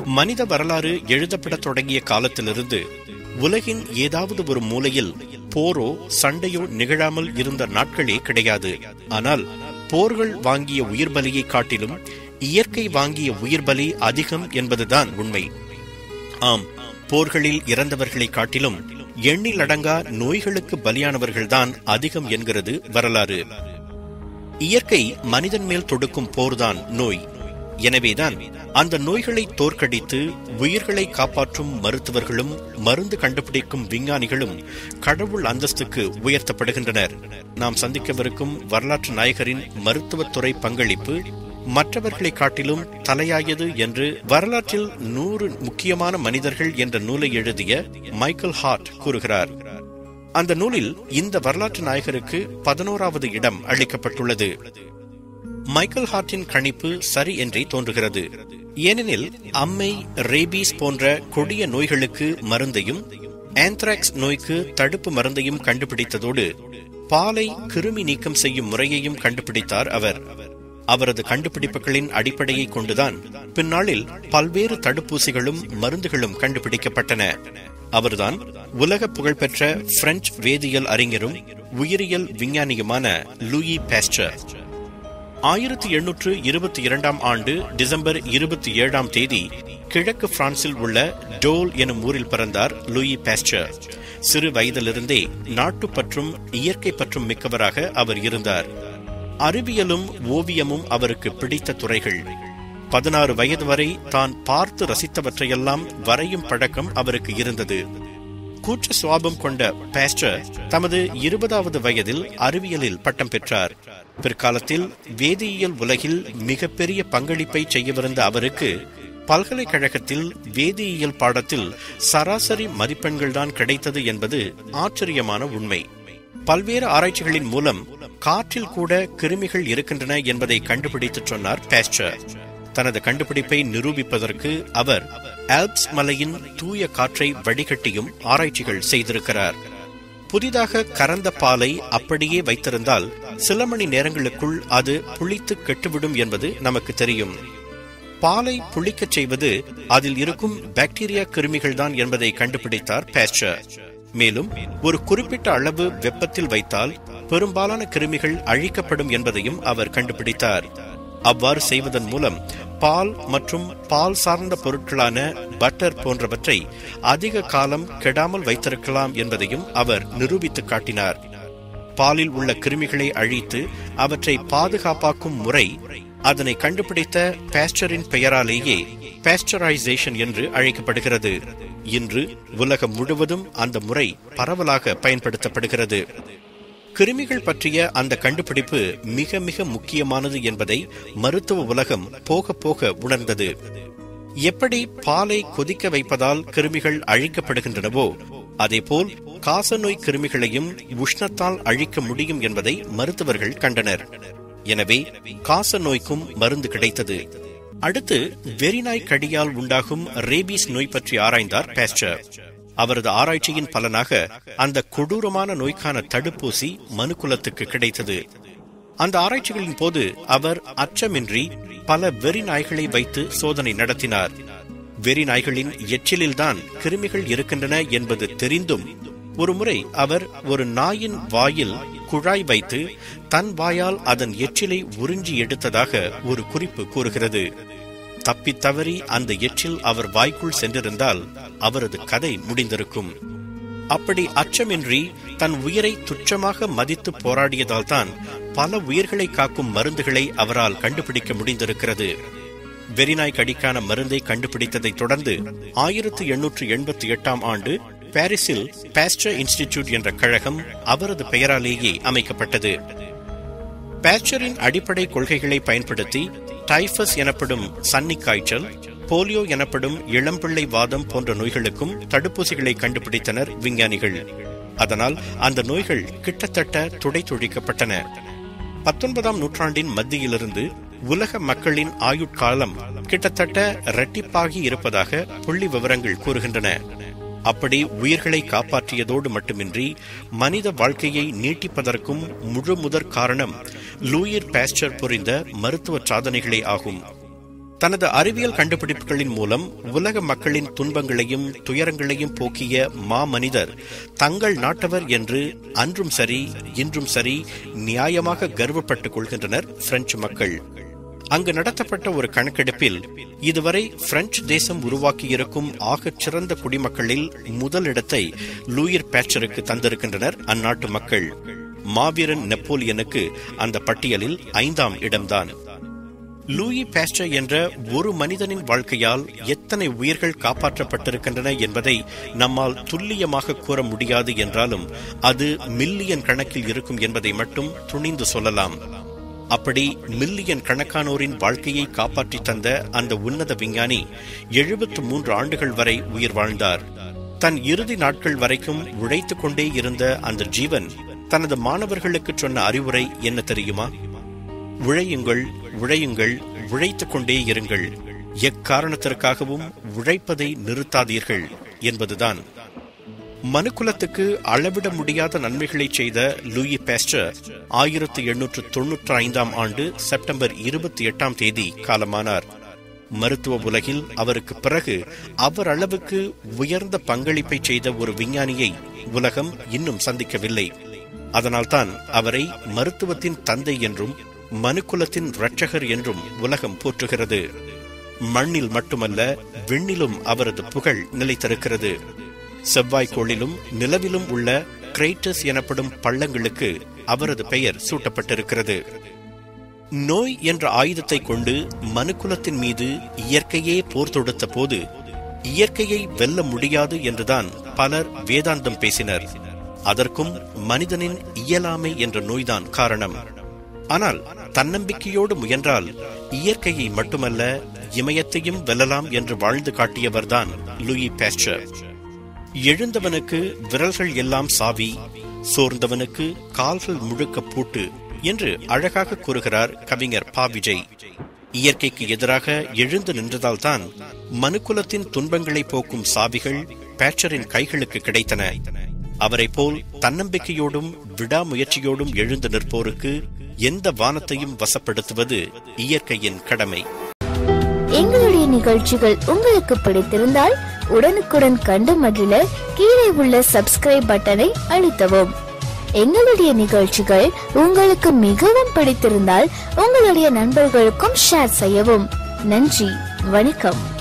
மனித வரலாறு எழுதப்படத் தொடங்கிய காலத்திலிருந்து உலகின் ஏதாவது ஒரு மூலையில் போரோ சண்டையோ நிகழாமல் இருந்த நாட்களே கிடையாது ஆனால் போர்கள் வாங்கிய உயிர் பலியை காட்டிலும் இயற்கை வாங்கிய உயிர் பலி அதிகம் என்பதுதான் உண்மை ஆம் போர்களில் இறந்தவர்களை காட்டிலும் எண்ணில் அடங்கா நோய்களுக்கு பலியானவர்கள்தான் அதிகம் என்கிறது வரலாறு இயற்கை மனிதன் மேல் தொடுக்கும் போர்தான் நோய் எனவேதான் அந்த நோய்களை தோற்கடித்து உயிர்களை காப்பாற்றும் மருத்துவர்களும் மருந்து கண்டுபிடிக்கும் விஞ்ஞானிகளும் கடவுள் அந்தஸ்துக்கு உயர்த்தப்படுகின்றனர் நாம் சந்திக்கவிருக்கும் வரலாற்று நாயகரின் மருத்துவத்துறை பங்களிப்பு மற்றவர்களை காட்டிலும் தலையாயது என்று வரலாற்றில் நூறு முக்கியமான மனிதர்கள் என்ற நூலை எழுதிய மைக்கேல் ஹார்ட் கூறுகிறார் அந்த நூலில் இந்த வரலாற்று நாயகருக்கு பதினோராவது இடம் அளிக்கப்பட்டுள்ளது மைக்கேல் ஹார்ட்டின் கணிப்பு சரி என்றே தோன்றுகிறது ஏனெனில் அம்மை ரேபீஸ் போன்ற கொடிய நோய்களுக்கு மருந்தையும் ஆந்த்ராக்ஸ் நோய்க்கு தடுப்பு மருந்தையும் கண்டுபிடித்ததோடு பாலை கிருமி நீக்கம் செய்யும் முறையையும் கண்டுபிடித்தார் அவர் அவரது கண்டுபிடிப்புகளின் அடிப்படையை கொண்டுதான் பின்னாளில் பல்வேறு தடுப்பூசிகளும் மருந்துகளும் கண்டுபிடிக்கப்பட்டன அவர்தான் உலக புகழ்பெற்ற பிரெஞ்சு வேதியியல் அறிஞரும் உயிரியல் விஞ்ஞானியுமான லூயி பேஸ்டர் ஆயிரத்தி எண்ணூற்று இருபத்தி இரண்டாம் ஆண்டு டிசம்பர் இருபத்தி ஏழாம் தேதி கிழக்கு பிரான்சில் உள்ள டோல் எனும் ஊரில் பிறந்தார் லூயி பேஸ்டர் சிறு வயதிலிருந்தே நாட்டுப்பற்றும் இயற்கை பற்றும் மிக்கவராக அவர் இருந்தார் அறிவியலும் ஓவியமும் அவருக்கு பிடித்த துறைகள் பதினாறு வயது வரை தான் பார்த்து ரசித்தவற்றையெல்லாம் வரையும் பழக்கம் அவருக்கு இருந்தது கூற்ற சுவாபம் கொண்ட பேஸ்டர் தமது இருபதாவது வயதில் அறிவியலில் பட்டம் பெற்றார் பிற்காலத்தில் வேதியியல் உலகில் மிகப்பெரிய பங்களிப்பை செய்யவிருந்த அவருக்கு பல்கலைக்கழகத்தில் வேதியியல் பாடத்தில் சராசரி மதிப்பெண்கள்தான் கிடைத்தது என்பது ஆச்சரியமான உண்மை பல்வேறு ஆராய்ச்சிகளின் மூலம் காற்றில் கூட கிருமிகள் இருக்கின்றன என்பதை கண்டுபிடித்து சொன்னார் பேஸ்டர் தனது கண்டுபிடிப்பை நிரூபிப்பதற்கு அவர் ஆல்ப்ஸ் மலையின் தூய காற்றை வடிகட்டியும் ஆராய்ச்சிகள் செய்திருக்கிறார் புதிதாக கறந்த பாலை அப்படியே வைத்திருந்தால் சில மணி நேரங்களுக்குள் அது புளித்து கெட்டுவிடும் என்பது நமக்கு தெரியும் பாலை புளிக்கச் செய்வது அதில் இருக்கும் பாக்டீரியா கிருமிகள் தான் என்பதை கண்டுபிடித்தார் பேஸ்டர் மேலும் ஒரு குறிப்பிட்ட அளவு வெப்பத்தில் வைத்தால் பெரும்பாலான கிருமிகள் அழிக்கப்படும் என்பதையும் அவர் கண்டுபிடித்தார் அவ்வாறு செய்வதன் மூலம் பால் மற்றும் பால் சார்ந்த பொருட்களான பட்டர் போன்றவற்றை அதிக காலம் கெடாமல் வைத்திருக்கலாம் என்பதையும் அவர் நிரூபித்து காட்டினார் பாலில் உள்ள கிருமிகளை அழித்து அவற்றை பாதுகாப்பாக்கும் முறை அதனை கண்டுபிடித்த பேஸ்டரின் பெயராலேயே பேஸ்டரைசேஷன் என்று அழைக்கப்படுகிறது இன்று உலகம் முழுவதும் அந்த முறை பரவலாக பயன்படுத்தப்படுகிறது கிருமிகள் பற்றிய அந்த கண்டுபிடிப்பு மிக மிக முக்கியமானது என்பதை மருத்துவ உலகம் போக போக உணர்ந்தது எப்படி பாலை கொதிக்க வைப்பதால் கிருமிகள் அழிக்கப்படுகின்றனவோ அதேபோல் காசநோய் கிருமிகளையும் உஷ்ணத்தால் அழிக்க முடியும் என்பதை மருத்துவர்கள் கண்டனர் எனவே காச நோய்க்கும் மருந்து கிடைத்தது அடுத்து வெறிநாய் கடியால் உண்டாகும் ரேபீஸ் நோய் பற்றி ஆராய்ந்தார் பேஸ்டர் அவரது ஆராய்ச்சியின் பலனாக அந்த கொடூரமான நோய்க்கான தடுப்பூசி மனுக்குலத்துக்கு கிடைத்தது அந்த ஆராய்ச்சிகளின் போது அவர் அச்சமின்றி பல வெறி நாய்களை வைத்து சோதனை நடத்தினார் வெறி நாய்களின் எச்சிலில்தான் கிருமிகள் இருக்கின்றன என்பது தெரிந்தும் ஒருமுறை அவர் ஒரு நாயின் வாயில் குழாய் வைத்து தன் வாயால் அதன் எச்சிலை உறிஞ்சி எடுத்ததாக ஒரு குறிப்பு கூறுகிறது தப்பி தவறி அந்த எச்சில் அவர் வாய்க்குள் சென்றிருந்தால் அவரது கதை முடிந்திருக்கும் அப்படி அச்சமின்றி தன் உயிரை துச்சமாக மதித்து போராடியதால் தான் பல உயிர்களை காக்கும் மருந்துகளை அவரால் கண்டுபிடிக்க முடிந்திருக்கிறது வெறிநாய் கடிக்கான மருந்தை கண்டுபிடித்ததை தொடர்ந்து ஆயிரத்தி எண்ணூற்று எண்பத்தி எட்டாம் ஆண்டு பாரிஸில் பாஸ்டர் இன்ஸ்டிடியூட் என்ற கழகம் அவரது பெயராலேயே அமைக்கப்பட்டது பாஸ்டரின் அடிப்படை கொள்கைகளை பயன்படுத்தி டைபஸ் எனப்படும் சன்னி காய்ச்சல் போலியோ எனப்படும் இளம்பிள்ளை வாதம் போன்ற நோய்களுக்கும் தடுப்பூசிகளை கண்டுபிடித்தனர் விஞ்ஞானிகள் அதனால் அந்த நோய்கள் கிட்டத்தட்ட துடைத்தொழிக்கப்பட்டன பத்தொன்பதாம் நூற்றாண்டின் மத்தியிலிருந்து உலக மக்களின் ஆயுட்காலம் கிட்டத்தட்ட இரட்டிப்பாகி இருப்பதாக புள்ளி விவரங்கள் கூறுகின்றன அப்படி உயிர்களை காப்பாற்றியதோடு மட்டுமின்றி மனித வாழ்க்கையை நீட்டிப்பதற்கும் முழு முதற் காரணம் லூயிர் பாஸ்டர் புரிந்த மருத்துவ சாதனைகளே ஆகும் தனது அறிவியல் கண்டுபிடிப்புகளின் மூலம் உலக மக்களின் துன்பங்களையும் துயரங்களையும் போக்கிய மாமனிதர் தங்கள் நாட்டவர் என்று அன்றும் சரி இன்றும் சரி நியாயமாக கர்வப்பட்டுக் கொள்கின்றனர் பிரெஞ்சு மக்கள் அங்கு நடத்தப்பட்ட ஒரு கணக்கெடுப்பில் இதுவரை பிரெஞ்சு தேசம் உருவாக்கியிருக்கும் ஆகச் சிறந்த குடிமக்களில் முதலிடத்தை லூயிர் பேச்சருக்கு தந்திருக்கின்றனர் அந்நாட்டு மக்கள் மாவீரன் நெப்போலியனுக்கு அந்த பட்டியலில் ஐந்தாம் இடம்தான் லூயி பேஸ்டர் என்ற ஒரு மனிதனின் வாழ்க்கையால் எத்தனை உயிர்கள் காப்பாற்றப்பட்டிருக்கின்றன என்பதை நம்மால் துல்லியமாக கூற முடியாது என்றாலும் அது மில்லியன் கணக்கில் இருக்கும் என்பதை மட்டும் துணிந்து சொல்லலாம் அப்படி மில்லியன் கணக்கானோரின் வாழ்க்கையை காப்பாற்றி தந்த அந்த உன்னத விஞ்ஞானி எழுபத்து மூன்று ஆண்டுகள் வரை உயிர் வாழ்ந்தார் தன் இறுதி நாட்கள் வரைக்கும் உழைத்துக் கொண்டே இருந்த அந்த ஜீவன் தனது மாணவர்களுக்கு சொன்ன அறிவுரை என்ன தெரியுமா உழையுங்கள் உழையுங்கள் உழைத்துக் கொண்டே இருங்கள் எக்காரணத்திற்காகவும் உழைப்பதை நிறுத்தாதீர்கள் என்பதுதான் மனுக்குலத்துக்கு அளவிட முடியாத நன்மைகளை செய்த லூயி பேஸ்டர் ஆயிரத்தி எண்ணூற்று தொன்னூற்றி ஐந்தாம் ஆண்டு செப்டம்பர் இருபத்தி எட்டாம் தேதி காலமானார் மருத்துவ உலகில் அவருக்கு பிறகு அவர் அளவுக்கு உயர்ந்த பங்களிப்பை செய்த ஒரு விஞ்ஞானியை உலகம் இன்னும் சந்திக்கவில்லை அதனால்தான் அவரை மருத்துவத்தின் தந்தை என்றும் மனுக்குலத்தின் இரட்சகர் என்றும் உலகம் போற்றுகிறது மண்ணில் மட்டுமல்ல விண்ணிலும் அவரது புகழ் நிலைத்திருக்கிறது செவ்வாய்க்கோளிலும் நிலவிலும் உள்ள கிரேட்டஸ் எனப்படும் பள்ளங்களுக்கு அவரது பெயர் சூட்டப்பட்டிருக்கிறது நோய் என்ற ஆயுதத்தை கொண்டு மனுக்குலத்தின் மீது இயற்கையே போர் தொடுத்த போது இயற்கையை வெல்ல முடியாது என்றுதான் பலர் வேதாந்தம் பேசினர் அதற்கும் மனிதனின் இயலாமை என்ற நோய்தான் காரணம் ஆனால் தன்னம்பிக்கையோடு முயன்றால் இயற்கையை மட்டுமல்ல இமயத்தையும் வெல்லலாம் என்று வாழ்ந்து காட்டியவர்தான் லூயி பேஸ்டர் எழுந்தவனுக்கு விரல்கள் எல்லாம் சாவி சோர்ந்தவனுக்கு கால்கள் முழுக்க பூட்டு என்று அழகாக கூறுகிறார் கவிஞர் பா விஜய் இயற்கைக்கு எதிராக எழுந்து நின்றதால் தான் மனுக்குலத்தின் துன்பங்களை போக்கும் சாவிகள் பேச்சரின் கைகளுக்கு கிடைத்தன அவரை போல் தன்னம்பிக்கையோடும் விடாமுயற்சியோடும் எழுந்து நிற்போருக்கு எந்த வானத்தையும் வசப்படுத்துவது இயற்கையின் கடமை எங்களுடைய நிகழ்ச்சிகள் உங்களுக்கு பிடித்திருந்தால் உடனுக்குடன் கண்டு மகிழ கீழே உள்ள சப்ஸ்கிரைப் பட்டனை அழுத்தவும் எங்களுடைய நிகழ்ச்சிகள் உங்களுக்கு மிகவும் பிடித்திருந்தால் உங்களுடைய நண்பர்களுக்கும் ஷேர் செய்யவும் நன்றி வணக்கம்